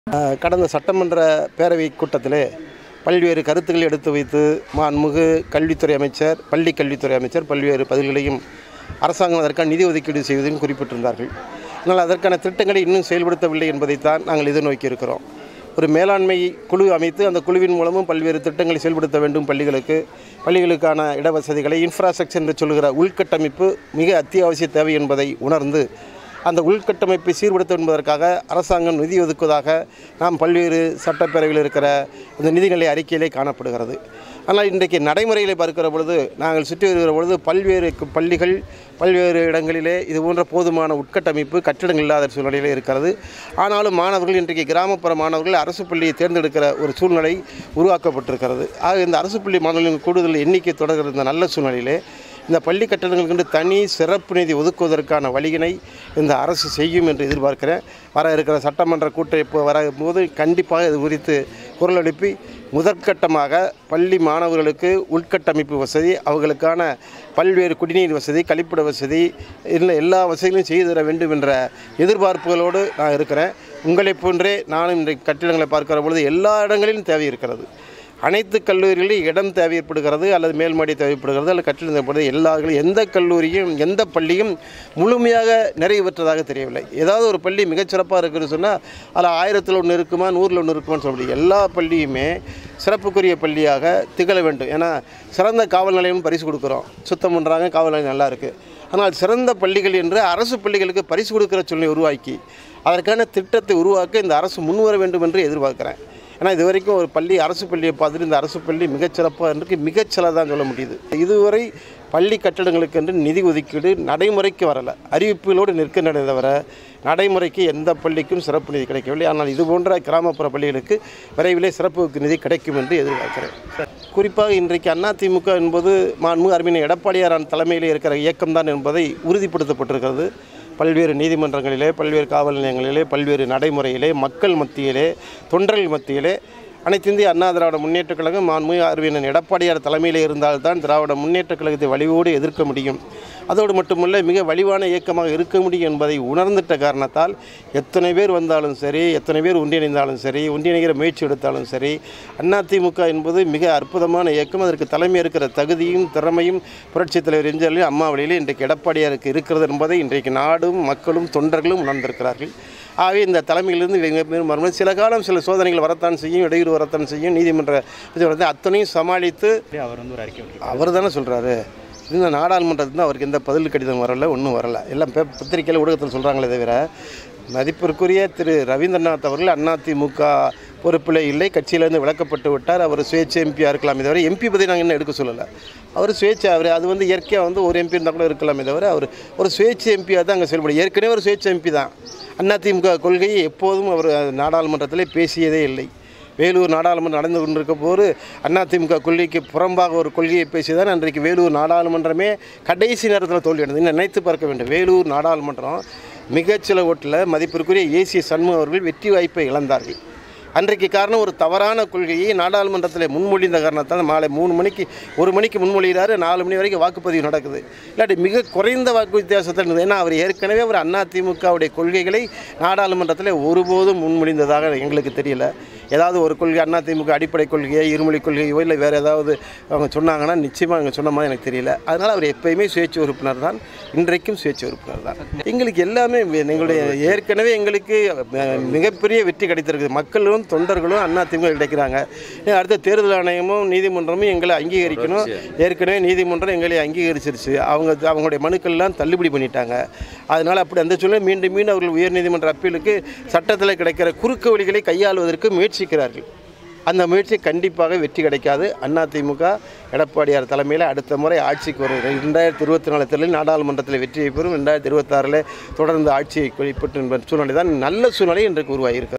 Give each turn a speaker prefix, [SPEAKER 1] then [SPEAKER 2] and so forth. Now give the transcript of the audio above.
[SPEAKER 1] அஹ், கடந்த சட்டமன்ற பேரவை கூட்டத்திலே பல்வேறு கருத்துக்களை எடுத்து வைத்து மாண்புமிகு கல்வித்துறை அமைச்சர் பள்ளி கல்வித்துறை அமைச்சர் பல்வேறு பதில்களையும் அரசாங்கம் அதற்கான நிதி ஒதுக்கீடு செய்வதையும் குறிப்பிட்டிருந்தார்கள் ஆனால் அதற்கான திட்டங்களை இன்னும் செயல்படுத்தவில்லை என்பதைத்தான் நாங்கள் எதிர்நோக்கி இருக்கிறோம் ஒரு மேலாண்மை குழு அமைத்து அந்த குழுவின் மூலமும் பல்வேறு திட்டங்களை செயல்படுத்த வேண்டும் பள்ளிகளுக்கு பள்ளிகளுக்கான இடவசதிகளை இன்ஃப்ராஸ்ட்ரக்சர் என்று சொல்லுகிற உள்கட்டமைப்பு மிக அத்தியாவசிய தேவை என்பதை உணர்ந்து அந்த உள்கட்டமைப்பை சீர்படுத்த என்பதற்காக அரசாங்கம் நிதி ஒதுக்குவதாக நாம் பல்வேறு சட்டப்பேரவையில் இருக்கிற அந்த நிதிநிலை அறிக்கையிலே காணப்படுகிறது ஆனால் இன்றைக்கு நடைமுறையில் பார்க்கிற பொழுது நாங்கள் சுற்றி வருகிற பொழுது பல்வேறு கு- பள்ளிகள் பல்வேறு இடங்களிலே இது போன்ற போதுமான உட்கட்டமைப்பு கட்டிடங்கள் இல்லாத சூழ்நிலையில் இருக்கிறது ஆனாலும் மாணவர்கள் இன்றைக்கு கிராமப்புற மாணவர்கள் அரசு பள்ளியை தேர்ந்தெடுக்கிற ஒரு சூழ்நிலை உருவாக்கப்பட்டிருக்கிறது ஆக இந்த அரசு பள்ளி மாணவர்களின் கூடுதல் எண்ணிக்கை தொடர்கிற இந்த நல்ல சூழ்நிலையிலே இந்த பள்ளி கட்டடங்களுக்கு தனி சிறப்பு நிதி ஒதுக்குவதற்கான வழியினை இந்த அரசு செய்யும் என்று எதிர்பார்க்கிறேன் வர இருக்கிற சட்டமன்ற கூட்டமைப்பு வர போது கண்டிப்பாக இது குறித்து குரல் எழுப்பி முதற்கட்டமாக பள்ளி மாணவர்களுக்கு உள்கட்டமைப்பு வசதி அவர்களுக்கான பல்வேறு குடிநீர் வசதி கழிப்பிட வசதி இல்லை எல்லா வசதிகளையும் செய்து தர வேண்டும் என்ற எதிர்பார்ப்புகளோடு நான் இருக்கிறேன் உங்களைப் போன்றே நானும் இன்றைக்கு கட்டிடங்களை பார்க்கிற பொழுது எல்லா இடங்களிலும் தேவை இருக்கிறது அனைத்து கல்லூரிகளிலும் இடம் தேவைப்படுகிறது அல்லது மேல்மாடி தேவைப்படுகிறது அல்லது கட்டிடம் தேவைப்படுறது எல்லா எந்த கல்லூரியும் எந்த பள்ளியும் முழுமையாக நிறைவு பெற்றதாக தெரியவில்லை ஏதாவது ஒரு பள்ளி மிகச்சிறப்பாக இருக்குன்னு சொன்னால் அதில் ஆயிரத்தில் ஒன்று இருக்குமா நூறில் ஒன்று இருக்குமான்னு சொல்ல முடியும் எல்லா பள்ளியுமே சிறப்புக்குரிய பள்ளியாக திகழ வேண்டும் ஏன்னா சிறந்த காவல் நிலையம் பரிசு கொடுக்குறோம் சுத்தம் பண்ணுறாங்க காவல் நிலையம் நல்லா இருக்குது ஆனால் சிறந்த பள்ளிகள் என்று அரசு பள்ளிகளுக்கு பரிசு கொடுக்கிற சூழ்நிலை உருவாக்கி அதற்கான திட்டத்தை உருவாக்க இந்த அரசு முன்வர வேண்டும் என்று எதிர்பார்க்கிறேன் ஏன்னா இது வரைக்கும் ஒரு பள்ளி அரசு பள்ளியை பார்த்துட்டு இந்த அரசு பள்ளி மிகச்சிறப்பாக இருக்கு மிகச்சில தான் சொல்ல முடியுது இதுவரை பள்ளி கட்டடங்களுக்கு என்று நிதி ஒதுக்கீடு நடைமுறைக்கு வரலை அறிவிப்புகளோடு நிற்கின்றன தவிர நடைமுறைக்கு எந்த பள்ளிக்கும் சிறப்பு நிதி கிடைக்கவில்லை ஆனால் இது போன்ற கிராமப்புற பள்ளிகளுக்கு விரைவிலே சிறப்பு நிதி கிடைக்கும் என்று எதிர்பார்க்கிறேன் குறிப்பாக இன்றைக்கு அதிமுக என்பது மாண்பு அறிவினை எடப்பாடியாரான் தலைமையில் இருக்கிற இயக்கம்தான் என்பதை உறுதிப்படுத்தப்பட்டிருக்கிறது பல்வேறு நீதிமன்றங்களிலே பல்வேறு காவல் நிலையங்களிலே பல்வேறு நடைமுறையிலே மக்கள் மத்தியிலே தொண்டர்கள் மத்தியிலே அனைத்து இந்திய அண்ணா திராவிட முன்னேற்றக் கழகம் மாண்புமிகு அறிவியன் எடப்பாடியார் தலைமையில் இருந்தால்தான் திராவிட முன்னேற்றக் கழகத்தை வலிவோடு எதிர்க்க முடியும் அதோடு மட்டுமல்ல மிக வலிவான இயக்கமாக இருக்க முடியும் என்பதை உணர்ந்துட்ட காரணத்தால் எத்தனை பேர் வந்தாலும் சரி எத்தனை பேர் ஒன்றிணைந்தாலும் சரி ஒன்றிணைகிற முயற்சி எடுத்தாலும் சரி அதிமுக என்பது மிக அற்புதமான இயக்கம் அதற்கு தலைமை இருக்கிற தகுதியும் திறமையும் புரட்சித் தலைவர் எம்ஜிஆர் அம்மா வழியிலே இன்றைக்கு எடப்பாடியாருக்கு இருக்கிறது என்பதை இன்றைக்கு நாடும் மக்களும் தொண்டர்களும் உணர்ந்திருக்கிறார்கள் ஆகவே இந்த தலைமையிலிருந்து இவங்க மேலும் வரும்போது சில காலம் சில சோதனைகள் வரத்தான் செய்யும் இடையூறு வரத்தான் செய்யும் நீதிமன்ற இது வரத்தான் அத்தனையும் சமாளித்து
[SPEAKER 2] அவர் வந்து ஒரு அறிக்கை விட்டிருக்காரு.
[SPEAKER 1] அவர் தானே சொல்கிறாரு இந்த நாடாளுமன்றத்தில் அவருக்கு எந்த பதில் கடிதம் வரல ஒன்றும் வரல எல்லாம் பே பத்திரிக்கையில் ஊடகத்தில் சொல்கிறாங்களே தவிர மதிப்பிற்குரிய திரு ரவீந்திரநாத் அவர்கள் அதிமுக பொறுப்பில் இல்லை கட்சியிலேருந்து விலக்கப்பட்டு விட்டார் அவர் சுயேட்சை எம்பியாக இருக்கலாமே தவிர எம்பி பற்றி நாங்கள் இன்னும் எடுக்க சொல்லலை அவர் சுயேட்சை அவர் அது வந்து இயற்கையாக வந்து ஒரு எம்பி இருந்தால் கூட இருக்கலாமே தவிர அவர் ஒரு சுயேட்சை எம்பியாக தான் அங்கே செயல்படும் ஏற்கனவே ஒரு சுயேட்சை எம்பி தான் அதிமுக கொள்கையை எப்போதும் அவர் நாடாளுமன்றத்திலே பேசியதே இல்லை வேலூர் நாடாளுமன்றம் நடந்து கொண்டிருக்க போது அதிமுக கொள்கைக்கு புறம்பாக ஒரு கொள்கையை பேசி தான் அன்றைக்கு வேலூர் நாடாளுமன்றமே கடைசி நேரத்தில் தோல்வியடைந்தது இன்னும் நினைத்து பார்க்க வேண்டும் வேலூர் நாடாளுமன்றம் மிகச்சில ஓட்டில் மதிப்பிற்குரிய ஏசி சண்முகம் அவர்கள் வெற்றி வாய்ப்பை இழந்தார்கள் அன்றைக்கு காரணம் ஒரு தவறான கொள்கையை நாடாளுமன்றத்தில் முன்மொழிந்த காரணத்தால் மாலை மூணு மணிக்கு ஒரு மணிக்கு முன்மொழிகிறாரு நாலு மணி வரைக்கும் வாக்குப்பதிவு நடக்குது இல்லாட்டி மிக குறைந்த வாக்கு வித்தியாசத்தில் இருந்தது ஏன்னா அவர் ஏற்கனவே ஒரு அதிமுகவுடைய கொள்கைகளை நாடாளுமன்றத்தில் ஒருபோதும் முன்மொழிந்ததாக எங்களுக்கு தெரியல ஏதாவது ஒரு கொள்கை அதிமுக அடிப்படை கொள்கையோ இருமொழி கொள்கையோ இல்லை வேறு ஏதாவது அவங்க சொன்னாங்கன்னா நிச்சயமாக அவங்க சொன்ன மாதிரி எனக்கு தெரியல அதனால் அவர் எப்பயுமே சுயேட்சை உறுப்பினர் தான் இன்றைக்கும் சுயேட்சை உறுப்பினர் தான் எங்களுக்கு எல்லாமே வே- எங்களுடைய ஏற்கனவே எங்களுக்கு அஹ், மிகப்பெரிய வெற்றி கிடைத்திருக்குது மக்களும் தொண்டர்களும் அதிமுக கிடைக்கிறாங்க ஏன் அடுத்த தேர்தல் ஆணையமும் நீதிமன்றமும் எங்களை அங்கீகரிக்கணும் ஏற்கனவே நீதிமன்றம் எங்களை அங்கீகரிச்சிருச்சு அவங்க அவங்களுடைய மனுக்கள்லாம் தள்ளுபடி பண்ணிட்டாங்க அதனால் அப்படி அந்த சூழ்நிலை மீண்டும் மீண்டும் அவர்கள் உயர்நீதிமன்ற அப்பீலுக்கு சட்டத்தில் கிடைக்கிற குறுக்கு வழிகளை கையாளுவதற்கு முயற்சிக்கிறார்கள் அந்த முயற்சி கண்டிப்பாக வெற்றி கிடைக்காது அதிமுக எடப்பாடியார் தலைமையில் அடுத்த முறை ஆட்சிக்கு வரும் ரெண்டாயிரத்தி இருபத்தி நாலு தேர்தலில் நாடாளுமன்றத்தில் வெற்றியை பெறும் ரெண்டாயிரத்தி இருபத்தாறில் தொடர்ந்து ஆட்சியை குறிப்பிட்டு சூழ்நிலை தான் நல்ல சூழ்நிலை இன்றைக்கு உருவாகியிருக்கிறது